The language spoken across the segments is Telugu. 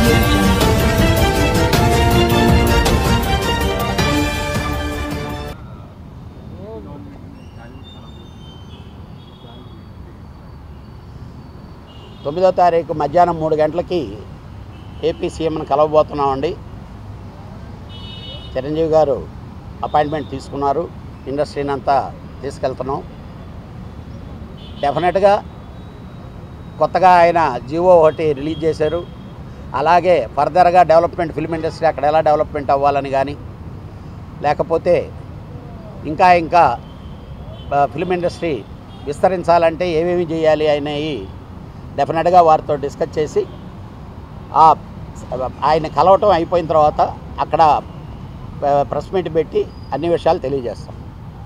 తొమ్మిదో తారీఖు మధ్యాహ్నం మూడు గంటలకి ఏపీ సీఎంను కలవబోతున్నామండి చిరంజీవి గారు అపాయింట్మెంట్ తీసుకున్నారు ఇండస్ట్రీని అంతా తీసుకెళ్తున్నాం డెఫినెట్గా కొత్తగా ఆయన జీవో ఒకటి రిలీజ్ చేశారు అలాగే ఫర్దర్గా డెవలప్మెంట్ ఫిల్మ్ ఇండస్ట్రీ అక్కడ ఎలా డెవలప్మెంట్ అవ్వాలని కానీ లేకపోతే ఇంకా ఇంకా ఆ, ఫిల్మ్ ఇండస్ట్రీ విస్తరించాలంటే ఏమేమి చేయాలి అనేవి డెఫినెట్గా వారితో డిస్కస్ చేసి ఆ ఆయన కలవటం అయిపోయిన తర్వాత అక్కడ ఆ, ప్రెస్ మీట్ పెట్టి అన్ని విషయాలు తెలియజేస్తాం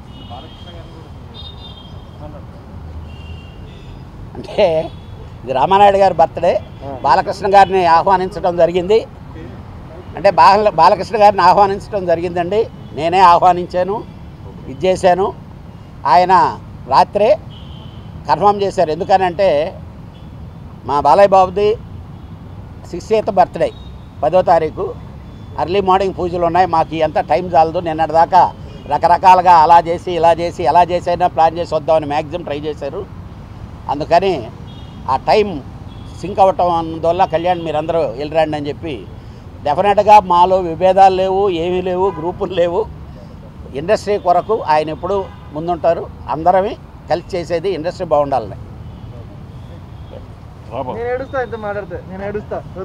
అంటే ఇది రామానాయుడు గారి బర్త్డే బాలకృష్ణ గారిని ఆహ్వానించడం జరిగింది అంటే బాల బాలకృష్ణ గారిని ఆహ్వానించడం జరిగిందండి నేనే ఆహ్వానించాను ఇది చేశాను ఆయన రాత్రే కన్ఫర్మ్ చేశారు ఎందుకనంటే మా బాలయ్య బాబుది సిక్స్ ఎయిత్ బర్త్డే పదో తారీఖు అర్లీ మార్నింగ్ పూజలు ఉన్నాయి మాకు ఎంత టైం చాలదు నిన్నటిదాకా రకరకాలుగా అలా చేసి ఇలా చేసి ఎలా చేసైనా ప్లాన్ చేసి వద్దామని మ్యాక్సిమం ట్రై చేశారు అందుకని ఆ టైం సింక్ అవ్వటం అందువల్ల కళ్యాణ్ మీరందరూ వెళ్ళరండి అని చెప్పి డెఫినెట్గా మాలో విభేదాలు లేవు ఏమీ లేవు గ్రూపులు లేవు ఇండస్ట్రీ కొరకు ఆయన ఎప్పుడు ముందుంటారు అందరమే కలిసి చేసేది ఇండస్ట్రీ బాగుండాలని నేను ఏడుస్తా ఇంత మాట్లాడితే నేను ఏడుస్తా